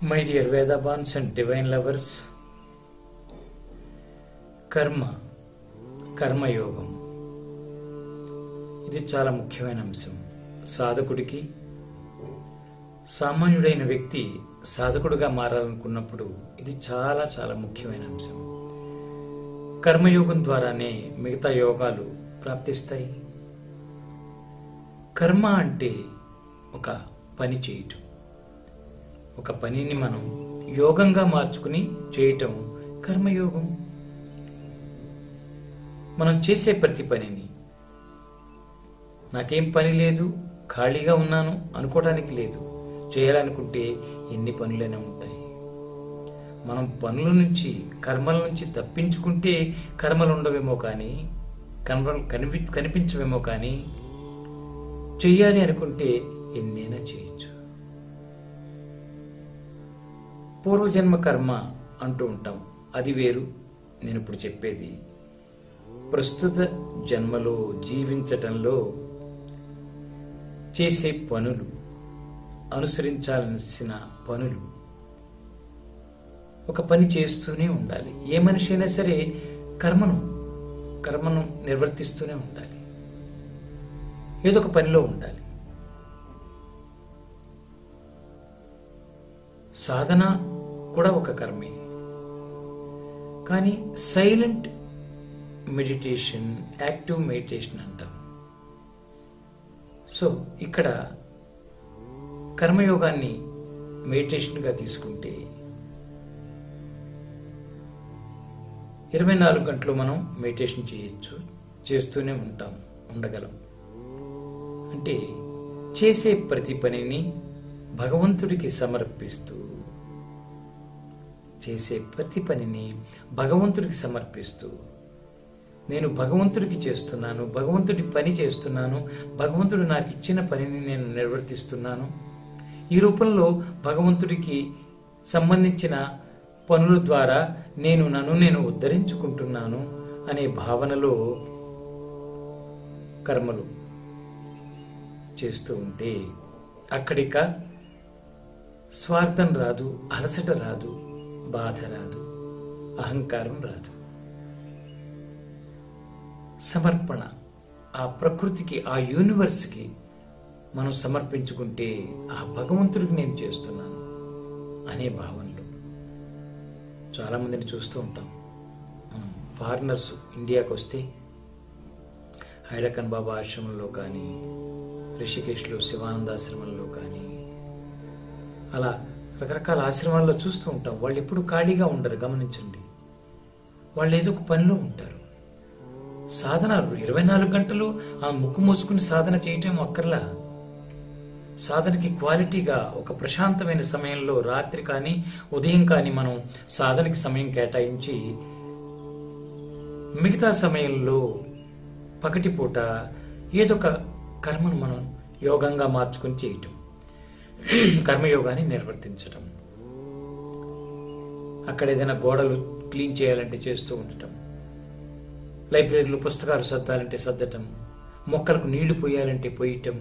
My dear వేదాబాన్స్ and divine lovers కర్మ కర్మయోగం ఇది చాలా ముఖ్యమైన అంశం సాధకుడికి సామాన్యుడైన వ్యక్తి సాధకుడుగా మారాలనుకున్నప్పుడు ఇది చాలా చాలా ముఖ్యమైన అంశం కర్మయోగం ద్వారానే మిగతా యోగాలు ప్రాప్తిస్తాయి కర్మ అంటే ఒక పని చేయటం ఒక పనిని మనం యోగంగా మార్చుకుని చేయటం కర్మయోగం మనం చేసే ప్రతి పనిని నాకేం పని లేదు ఖాళీగా ఉన్నాను అనుకోవడానికి లేదు చేయాలనుకుంటే ఎన్ని పనులైనా ఉంటాయి మనం పనుల నుంచి కర్మల నుంచి తప్పించుకుంటే కర్మలు ఉండవేమో కానీ కర్మలు కనిపి కనిపించవేమో కానీ చెయ్యాలి అనుకుంటే ఎన్నైనా చేయొచ్చు పూర్వజన్మ కర్మ అంటూ ఉంటాం అది వేరు నేను ఇప్పుడు చెప్పేది ప్రస్తుత జన్మలో జీవించటంలో చేసే పనులు అనుసరించాల్సిన పనులు ఒక పని చేస్తూనే ఉండాలి ఏ మనిషి అయినా సరే కర్మను కర్మను నిర్వర్తిస్తూనే ఉండాలి ఏదో ఒక పనిలో ఉండాలి సాధన కూడా ఒక కర్మే కానీ సైలెంట్ మెడిటేషన్ యాక్టివ్ మెడిటేషన్ అంటాం సో ఇక్కడ కర్మయోగాన్ని మెడిటేషన్గా తీసుకుంటే ఇరవై నాలుగు గంటలు మనం మెడిటేషన్ చేయొచ్చు చేస్తూనే ఉంటాం ఉండగలం అంటే చేసే ప్రతి పనిని భగవంతుడికి సమర్పిస్తూ చేసే ప్రతి పనిని భగవంతుడికి సమర్పిస్తూ నేను భగవంతుడికి చేస్తున్నాను భగవంతుడి పని చేస్తున్నాను భగవంతుడు నాకు ఇచ్చిన పనిని నేను నిర్వర్తిస్తున్నాను ఈ రూపంలో భగవంతుడికి సంబంధించిన పనుల ద్వారా నేను నన్ను నేను ఉద్ధరించుకుంటున్నాను అనే భావనలో కర్మలు చేస్తూ ఉంటే అక్కడిక స్వార్థం రాదు అలసట రాదు బాధ రాదు అహంకారం రాదు సమర్పణ ఆ ప్రకృతికి ఆ యూనివర్స్కి మనం సమర్పించుకుంటే ఆ భగవంతుడికి నేను చేస్తున్నాను అనే భావనలో చాలామందిని చూస్తూ ఉంటాం ఫారినర్స్ ఇండియాకి వస్తే హైడకన్ బాబా ఆశ్రమంలో కానీ రిషికేశ్లో శివానందాశ్రమంలో కానీ అలా రకరకాల ఆశ్రమాల్లో చూస్తూ ఉంటాం వాళ్ళు ఎప్పుడు ఖాళీగా ఉండరు గమనించండి వాళ్ళు ఏదో ఒక పనిలో ఉంటారు సాధన ఇరవై నాలుగు గంటలు ఆ ముక్కు మూసుకుని సాధన చేయటం అక్కర్లా సాధనకి క్వాలిటీగా ఒక ప్రశాంతమైన సమయంలో రాత్రి కానీ ఉదయం కానీ మనం సాధనకి సమయం కేటాయించి మిగతా సమయంలో పగటిపూట ఏదో ఒక కర్మను మనం యోగంగా మార్చుకొని చేయటం కర్మయోగాన్ని నిర్వర్తించటం అక్కడ ఏదైనా గోడలు క్లీన్ చేయాలంటే చేస్తూ ఉండటం లైబ్రరీలో పుస్తకాలు సర్దాలంటే సర్దటం మొక్కలకు నీళ్లు పోయాలంటే పోయటం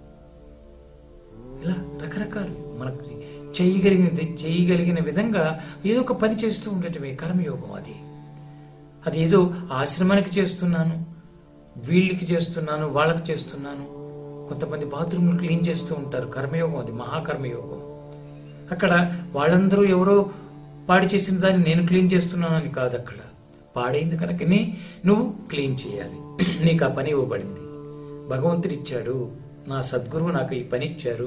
ఇలా రకరకాలు మనకు చేయగలిగిన చేయగలిగిన విధంగా ఏదో ఒక పని చేస్తూ ఉండటమే కర్మయోగం అది అది ఏదో ఆశ్రమానికి చేస్తున్నాను వీళ్ళకి చేస్తున్నాను వాళ్ళకి చేస్తున్నాను కొంతమంది బాత్రూమ్లు క్లీన్ చేస్తూ ఉంటారు కర్మయోగం అది మహాకర్మయోగం అక్కడ వాళ్ళందరూ ఎవరో పాడి చేసిన దాన్ని నేను క్లీన్ చేస్తున్నానని కాదు అక్కడ పాడైంది కనుకనే నువ్వు క్లీన్ చేయాలి నీకు ఆ పని ఇవ్వబడింది భగవంతుడు ఇచ్చాడు నా సద్గురువు నాకు ఈ పని ఇచ్చారు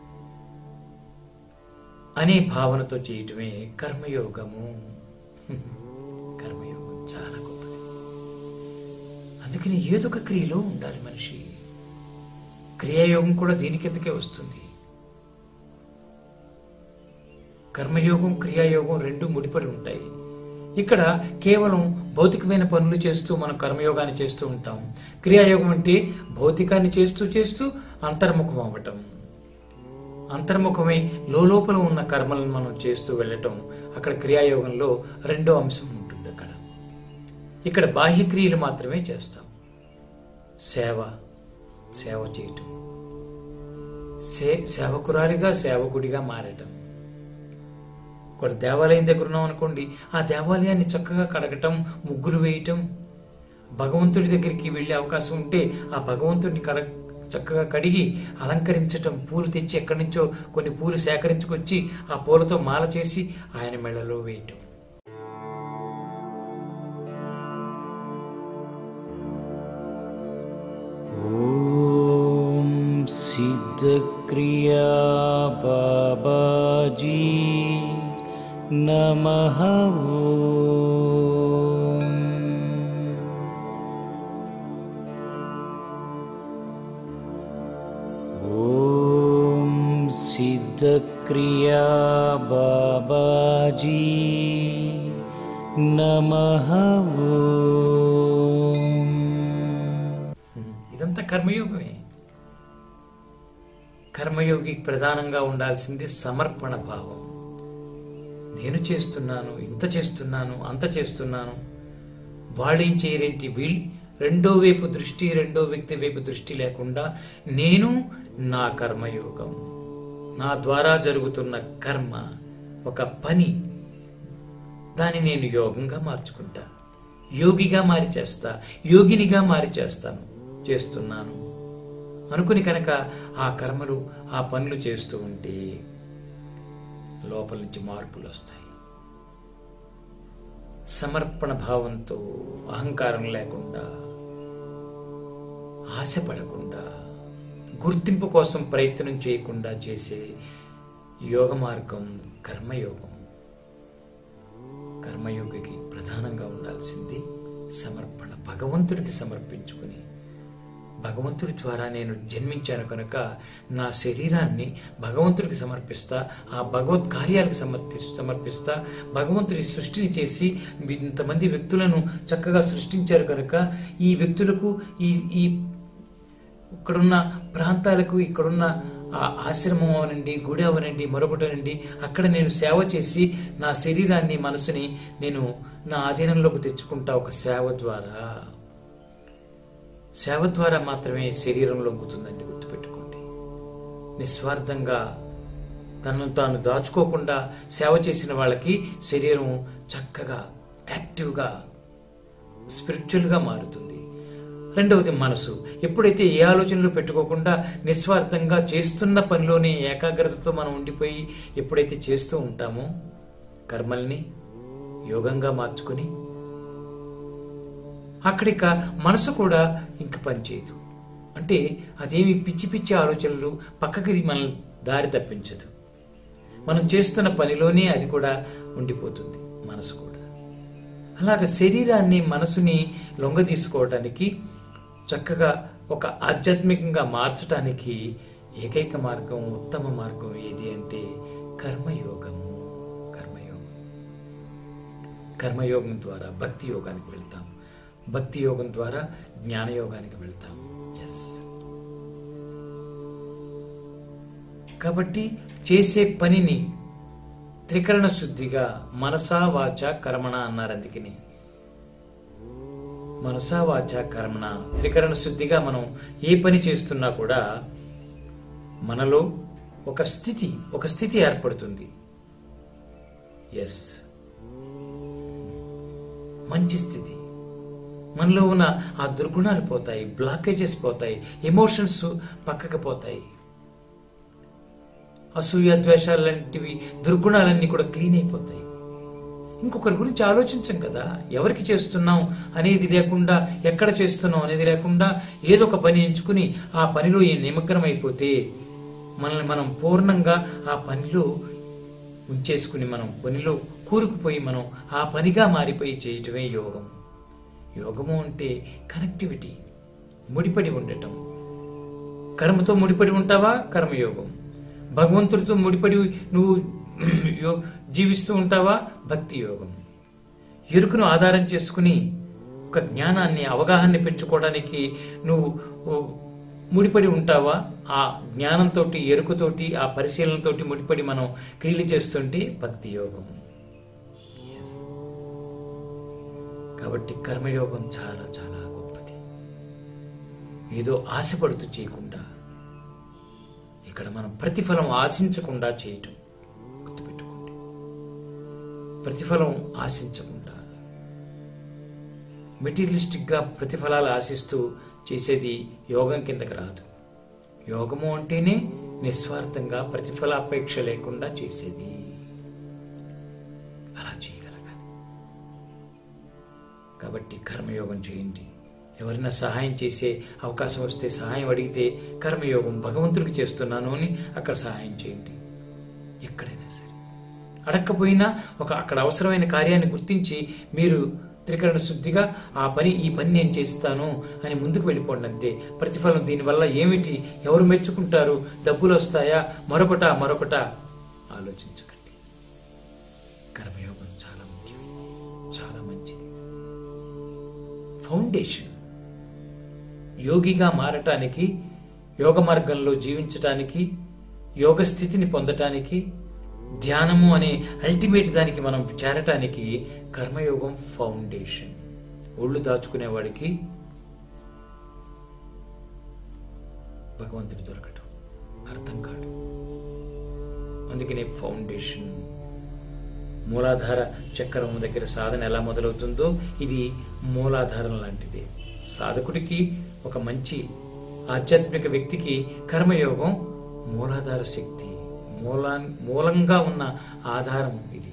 అనే భావనతో చేయటమే కర్మయోగము కర్మయోగం చాలా గొప్పది అందుకని ఏదో ఒక క్రియలో ఉండాలి మనిషి క్రియాయోగం కూడా దీని కిందకే వస్తుంది కర్మయోగం క్రియాయోగం రెండు ముడిపడి ఉంటాయి ఇక్కడ కేవలం భౌతికమైన పనులు చేస్తూ మనం కర్మయోగాన్ని చేస్తూ ఉంటాం క్రియాయోగం అంటే భౌతికాన్ని చేస్తూ చేస్తూ అంతర్ముఖం అవ్వటం అంతర్ముఖమై లోపల ఉన్న కర్మలను మనం చేస్తూ వెళ్ళటం అక్కడ క్రియాయోగంలో రెండో అంశం ఉంటుంది అక్కడ ఇక్కడ బాహ్య క్రియలు మాత్రమే చేస్తాం సేవ సేవ చేయటం సే సేవకురాలిగా సేవకుడిగా మారటం ఒక దేవాలయం దగ్గర ఉన్నాం అనుకోండి ఆ దేవాలయాన్ని చక్కగా కడగటం ముగ్గులు వేయటం భగవంతుడి దగ్గరికి వెళ్ళే అవకాశం ఉంటే ఆ భగవంతుడిని కడ చక్కగా కడిగి అలంకరించటం పూలు తెచ్చి ఎక్కడి నుంచో కొన్ని పూలు సేకరించుకొచ్చి ఆ పూలతో మాల చేసి ఆయన మెడలో వేయటం ఓం సిద్ధక్రియా బాబాజీ నమః ఓం ఓం సిద్ధక్రియా బాబాజీ నమః ఓం ఇదంతా కర్మయోగమే కర్మయోగి ప్రధానంగా ఉండాల్సింది సమర్పణ భావం నేను చేస్తున్నాను ఇంత చేస్తున్నాను అంత చేస్తున్నాను వాళ్ళేం చేయరేంటి వీళ్ళు రెండో వైపు దృష్టి రెండో వ్యక్తి వైపు దృష్టి లేకుండా నేను నా కర్మయోగం నా ద్వారా జరుగుతున్న కర్మ ఒక పని దాన్ని నేను యోగంగా మార్చుకుంటా యోగిగా మారి చేస్తా యోగినిగా మారి చేస్తాను చేస్తున్నాను అనుకుని కనుక ఆ కర్మలు ఆ పనులు చేస్తూ ఉంటే లోపల నుంచి మార్పులు వస్తాయి సమర్పణ భావంతో అహంకారం లేకుండా ఆశపడకుండా గుర్తింపు కోసం ప్రయత్నం చేయకుండా చేసే యోగ మార్గం కర్మయోగం కర్మయోగికి ప్రధానంగా ఉండాల్సింది సమర్పణ భగవంతుడికి సమర్పించుకుని భగవంతుడి ద్వారా నేను జన్మించాను కనుక నా శరీరాన్ని భగవంతుడికి సమర్పిస్తా ఆ భగవత్ కార్యాలకు సమర్పి సమర్పిస్తా భగవంతుడి సృష్టిని చేసి ఇంతమంది వ్యక్తులను చక్కగా సృష్టించారు కనుక ఈ వ్యక్తులకు ఈ ఈ ఇక్కడున్న ప్రాంతాలకు ఇక్కడున్న ఆ ఆశ్రమం అవనండి గుడి అవనండి మరొకటనండి అక్కడ నేను సేవ చేసి నా శరీరాన్ని మనసుని నేను నా ఆధీనంలోకి తెచ్చుకుంటా ఒక సేవ ద్వారా సేవ ద్వారా మాత్రమే శరీరం లొంగుతుందండి గుర్తుపెట్టుకోండి నిస్వార్థంగా తనను తాను దాచుకోకుండా సేవ చేసిన వాళ్ళకి శరీరం చక్కగా యాక్టివ్గా స్పిరిచువల్గా మారుతుంది రెండవది మనసు ఎప్పుడైతే ఏ ఆలోచనలు పెట్టుకోకుండా నిస్వార్థంగా చేస్తున్న పనిలోనే ఏకాగ్రతతో మనం ఉండిపోయి ఎప్పుడైతే చేస్తూ ఉంటామో కర్మల్ని యోగంగా మార్చుకుని అక్కడిక మనసు కూడా ఇంక పనిచేయదు అంటే అదేమి పిచ్చి పిచ్చి ఆలోచనలు పక్కకి మన దారి తప్పించదు మనం చేస్తున్న పనిలోనే అది కూడా ఉండిపోతుంది మనసు కూడా అలాగ శరీరాన్ని మనసుని లొంగ తీసుకోవటానికి చక్కగా ఒక ఆధ్యాత్మికంగా మార్చడానికి ఏకైక మార్గం ఉత్తమ మార్గం ఏది అంటే కర్మయోగము కర్మయోగం కర్మయోగం ద్వారా భక్తి యోగానికి వెళ్తాం భక్తి యోగం ద్వారా జ్ఞానయోగానికి వెళ్తాం ఎస్ కాబట్టి చేసే పనిని త్రికరణ శుద్ధిగా మనసా వాచ కర్మణ అన్నారు అందుకని మనసా వాచ కర్మణ త్రికరణ శుద్ధిగా మనం ఏ పని చేస్తున్నా కూడా మనలో ఒక స్థితి ఒక స్థితి ఏర్పడుతుంది ఎస్ మంచి స్థితి మనలో ఉన్న ఆ దుర్గుణాలు పోతాయి బ్లాకేజెస్ పోతాయి ఎమోషన్స్ పక్కకు పోతాయి అసూయ ద్వేషాలు లాంటివి దుర్గుణాలన్నీ కూడా క్లీన్ అయిపోతాయి ఇంకొకరి గురించి ఆలోచించం కదా ఎవరికి చేస్తున్నాం అనేది లేకుండా ఎక్కడ చేస్తున్నాం అనేది లేకుండా ఏదో ఒక పని ఎంచుకుని ఆ పనిలో ఈ నిమగ్నం అయిపోతే మనల్ని మనం పూర్ణంగా ఆ పనిలో ఉంచేసుకుని మనం పనిలో కూరుకుపోయి మనం ఆ పనిగా మారిపోయి చేయటమే యోగం యోగము అంటే కనెక్టివిటీ ముడిపడి ఉండటం కర్మతో ముడిపడి ఉంటావా కర్మయోగం భగవంతుడితో ముడిపడి నువ్వు యో- జీవిస్తూ ఉంటావా భక్తి యోగం ఎరుకను ఆధారం చేసుకుని ఒక జ్ఞానాన్ని అవగాహనని పెంచుకోవడానికి నువ్వు ఓ, ముడిపడి ఉంటావా ఆ జ్ఞానంతో ఎరుకతోటి ఆ పరిశీలనతోటి ముడిపడి మనం క్రియలు చేస్తుంటే భక్తి యోగం Yes. కాబట్టి కర్మయోగం చాలా చాలా గొప్పది ఏదో ఆశపడుతూ చేయకుండా ఇక్కడ మనం ప్రతిఫలం ఆశించకుండా చేయటం గుర్తుపెట్టుకోండి ప్రతిఫలం ఆశించకుండా మెటీరియలిస్టిక్గా ప్రతిఫలాలు ఆశిస్తూ చేసేది యోగం కిందకి రాదు యోగము అంటేనే నిస్వార్థంగా ప్రతిఫలాపేక్ష లేకుండా చేసేది అలా చేయగలగాలి కాబట్టి కర్మయోగం చేయండి ఎవరైనా సహాయం చేసే అవకాశం వస్తే సహాయం అడిగితే కర్మయోగం భగవంతుడికి చేస్తున్నాను అని అక్కడ సహాయం చేయండి ఎక్కడైనా సరే అడగకపోయినా ఒక అక్కడ అవసరమైన కార్యాన్ని గుర్తించి మీరు త్రికరణ శుద్ధిగా ఆ పని ఈ పని నేను చేస్తాను అని ముందుకు వెళ్ళిపోండి అంతే ప్రతిఫలం దీనివల్ల ఏమిటి ఎవరు మెచ్చుకుంటారు డబ్బులు వస్తాయా మరొకట మరొకట ఆలోచించకండి కర్మయోగం చాలా ముఖ్యం చాలా మంచిది ఫౌండేషన్ యోగిగా మారటానికి యోగ మార్గంలో జీవించటానికి యోగ స్థితిని పొందటానికి ధ్యానము అనే అల్టిమేట్ దానికి మనం చేరటానికి కర్మయోగం ఫౌండేషన్ ఒళ్ళు దాచుకునేవాడికి భగవంతుడు దొరకటం అర్థం కాడు అందుకనే ఫౌండేషన్ మూలాధార చక్రం దగ్గర సాధన ఎలా మొదలవుతుందో ఇది మూలాధారం లాంటిదే సాధకుడికి ఒక మంచి ఆధ్యాత్మిక వ్యక్తికి కర్మయోగం మూలాధార శక్తి మూలా మూలంగా ఉన్న ఆధారం ఇది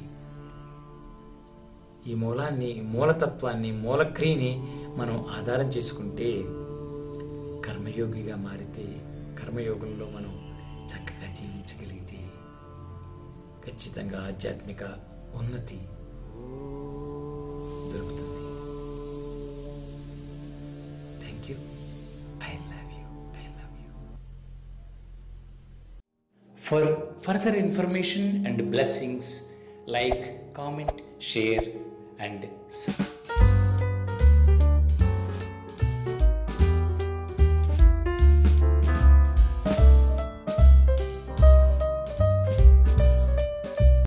ఈ మూలాన్ని మూలతత్వాన్ని మూలక్రియని మనం ఆధారం చేసుకుంటే కర్మయోగిగా మారితే కర్మయోగంలో మనం చక్కగా జీవించగలిగితే ఖచ్చితంగా ఆధ్యాత్మిక ఉన్నతి దొరుకుతుంది thank you I love you I love you for further information and blessings like comment share and